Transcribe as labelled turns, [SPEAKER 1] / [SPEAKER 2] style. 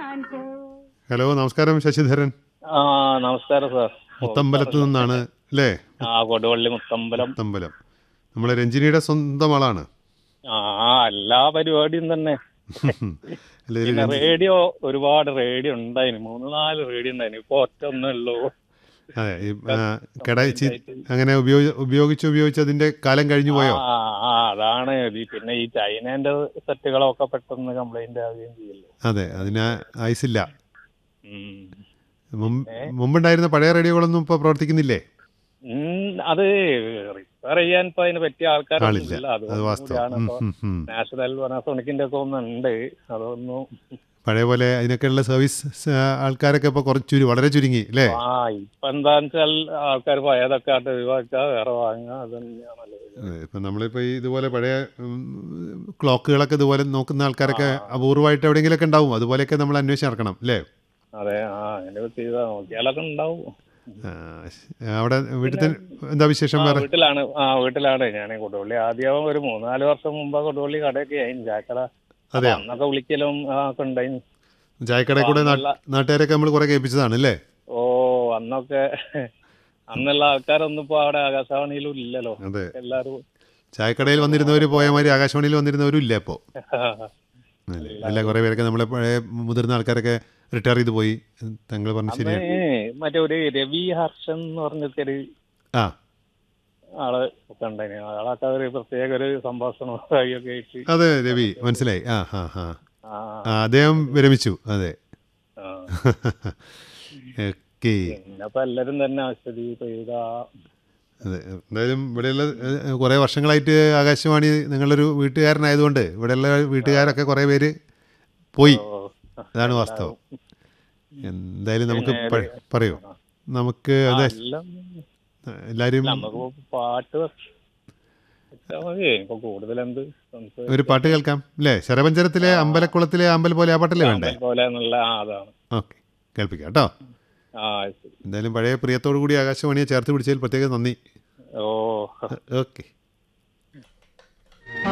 [SPEAKER 1] Hello നമസ്കാരം ശശിധരൻ
[SPEAKER 2] ആ നമസ്കാരം സാർ
[SPEAKER 1] മുത്തമ്പലത്ത് നിന്നാണ് അല്ലേ
[SPEAKER 2] ആ കൊടുവള്ളി മുത്തമ്പലം
[SPEAKER 1] മുത്തമ്പലം നമ്മളെ രഞ്ജിനിയുടെ സ്വന്തം ആളാണ്
[SPEAKER 2] ആ എല്ലാ പരിപാടിയും തന്നെ
[SPEAKER 1] അല്ലേ
[SPEAKER 2] പിന്നെ റേഡിയോ ഒരുപാട് റേഡിയോ ഉണ്ടായിന് മൂന്ന് നാല് റേഡിയോ ഉണ്ടായിന് ഇപ്പൊ ഒറ്റ ഒന്നേ ഉള്ളൂ
[SPEAKER 1] അതെ ഈ, ആ, കട ചി- അങ്ങനെ ഉപയോഗി ഉപയോഗിച്ച് ഉപയോഗിച്ച് അതിന്റെ കാലം കഴിഞ്ഞു പോയോ
[SPEAKER 2] ആ ആ അതാണ് ഈ പിന്നെ ഈ ചൈനേന്റെ സെറ്റുകളൊക്കെ പെട്ടെന്ന് കംപ്ലൈന്റ് ആവുകയും ചെയ്യല്ലോ
[SPEAKER 1] അതെ അതിന് ആയുസില്ല
[SPEAKER 2] ഉം.
[SPEAKER 1] മുമ്പ് മുമ്പുണ്ടായിരുന്ന പഴയ റേഡിയോകളൊന്നും ഇപ്പോൾ പ്രവർത്തിക്കുന്നില്ലേ
[SPEAKER 2] ഉം, അത് റിപ്പയർ ചെയ്യാൻ ഇപ്പൊ അതിന് പറ്റിയ ആൾക്കാരൊന്നും
[SPEAKER 1] ആളില്ല
[SPEAKER 2] ഇല്ല
[SPEAKER 1] അത്
[SPEAKER 2] അതുകൊണ്ട്
[SPEAKER 1] വാസ്തവം
[SPEAKER 2] കൂടിയാണ്
[SPEAKER 1] ഉം,
[SPEAKER 2] ഇപ്പൊ
[SPEAKER 1] ഉം, ഉം.
[SPEAKER 2] നാഷണൽ പനാസോണിക്കിന്റെ ഒക്കെ ഒന്നുണ്ട് അതൊന്നും
[SPEAKER 1] പഴയ പോലെ അതിനൊക്കെയുള്ള സർവീസ് ആ, ആൾക്കാരൊക്കെ ഇപ്പോൾ കുറച്ച് ചുരു വളരെ ചുരുങ്ങി അല്ലേ
[SPEAKER 2] ആ ഇപ്പൊ എന്താന്ന് വെച്ചാൽ ആൾക്കാർ പഴയതൊക്കെ ആയിട്ട് ഒഴിവാക്കുക വേറെ വാങ്ങുക അത് തന്നെയാണല്ലോ
[SPEAKER 1] അതെ, ഇപ്പം നമ്മളിപ്പോൾ ഈ ഇതുപോലെ പഴയ ഉം, ക്ലോക്കുകളൊക്കെ ഇതുപോലെ നോക്കുന്ന ആൾക്കാരൊക്കെ അപൂർവമായിട്ട് എവിടെയെങ്കിലുമൊക്കെ ഉണ്ടാവും അതുപോലെയൊക്കെ നമ്മൾ അന്വേഷിച്ച് നടക്കണം അല്ലേ
[SPEAKER 2] അതെ ആ അങ്ങനെ ചെയ്താ നോക്കിയാലൊക്കെ ഉണ്ടാവും
[SPEAKER 1] ആ, ശ- അവിടെ വീട്ടിൽ തന്നെ എന്താ വിശേഷം
[SPEAKER 2] ആ,
[SPEAKER 1] വേറെ
[SPEAKER 2] വീട്ടിലാണ് ആ വീട്ടിലാണ് ഞാൻ കൊടുവള്ളി ആദ്യം ഒരു മൂന്നാല് വർഷം മുമ്പ് കൊടുവള്ളി കടയൊക്കെ ആയിരുന്നു ചാക്കട അപ്പൊ
[SPEAKER 1] അതെയോ
[SPEAKER 2] അന്നൊക്കെ വിളിക്കലും ആ, ഒക്കെ ഉണ്ടായി
[SPEAKER 1] ചായക്കടയിൽ കൂടെ നാ-
[SPEAKER 2] അന്നുള്ള-
[SPEAKER 1] നാട്ടുകാരൊക്കെ നമ്മൾ കുറെ കേൾപ്പിച്ചതാണ് അല്ലേ
[SPEAKER 2] ഓ അന്നൊക്കെ അന്നുള്ള ആൾക്കാരൊന്നും ഇപ്പൊ അവിടെ ആകാശവാണിയിലും ഇല്ലല്ലോ
[SPEAKER 1] അതെ
[SPEAKER 2] എല്ലാരും
[SPEAKER 1] ചായക്കടയിൽ വന്നിരുന്നവർ പോയ മാതിരി ആകാശവാണിയിൽ വന്നിരുന്നവരും ഇല്ല ഇപ്പോൾ അല്ല കുറേ പേരൊക്കെ നമ്മളെ പഴയ മുതിർന്ന ആൾക്കാരൊക്കെ റിട്ടയർ ചെയ്ത് പോയി താങ്കൾ പറഞ്ഞു
[SPEAKER 2] അന്ന്
[SPEAKER 1] ശരിയാണ്
[SPEAKER 2] മറ്റേ ഒരു രവി ഹർഷൻ എന്ന് പറഞ്ഞൊരു
[SPEAKER 1] ആ
[SPEAKER 2] ആള് ഒക്കെ ഉണ്ടായിന് ആളൊക്കെ ഒരു പ്രത്യേക ഒരു സംഭാഷണം ഒക്കെ ആയിട്ട്
[SPEAKER 1] അതെ രവി മനസ്സിലായി ആ ഹാ ഹാ
[SPEAKER 2] ആ
[SPEAKER 1] ആ അദ്ദേഹം വിരമിച്ചു അതെ
[SPEAKER 2] ആ.
[SPEAKER 1] ഓക്കെ
[SPEAKER 2] പിന്നെ ഇപ്പൊ എല്ലാരും തന്നെ സ്ഥിതി പെയ്ത
[SPEAKER 1] അതെ എന്തായാലും ഇവിടെയുള്ള ഏഹ്, കുറേ വർഷങ്ങളായിട്ട് ആകാശവാണി നിങ്ങളൊരു വീട്ടുകാരനായതുകൊണ്ട് ഇവിടെയുള്ള വീട്ടുകാരൊക്കെ കുറേ പേര് പോയി അതാണ് വാസ്തവം എന്തായാലും നമുക്ക് പ- പറയൂ നമുക്ക് അതെ
[SPEAKER 2] എല്ലാം
[SPEAKER 1] എല്ലാവരും
[SPEAKER 2] നമുക്ക് പാട്ട് വെച്ചാ മതി ഇപ്പൊ കൂടുതൽ എന്ത് സംസാരിക്കാൻ
[SPEAKER 1] ഒരു പാട്ട് കേൾക്കാം അല്ലേ ശരപഞ്ചരത്തിലെ അമ്പലക്കുളത്തിലെ അമ്പൽ പോലെ ആ പാട്ടല്ലേ വേണ്ടേ
[SPEAKER 2] പോലെ എന്നുള്ള ആ, അതാണ്
[SPEAKER 1] ഓക്കെ കേൾപ്പിക്കാം കേട്ടോ
[SPEAKER 2] ആ ശരി
[SPEAKER 1] എന്തായാലും പഴയ പ്രിയത്തോടു കൂടി ആകാശവാണിയെ ചേർത്ത് പിടിച്ചതിൽ പ്രത്യേകം നന്ദി
[SPEAKER 2] ഓ
[SPEAKER 1] ഓക്കെ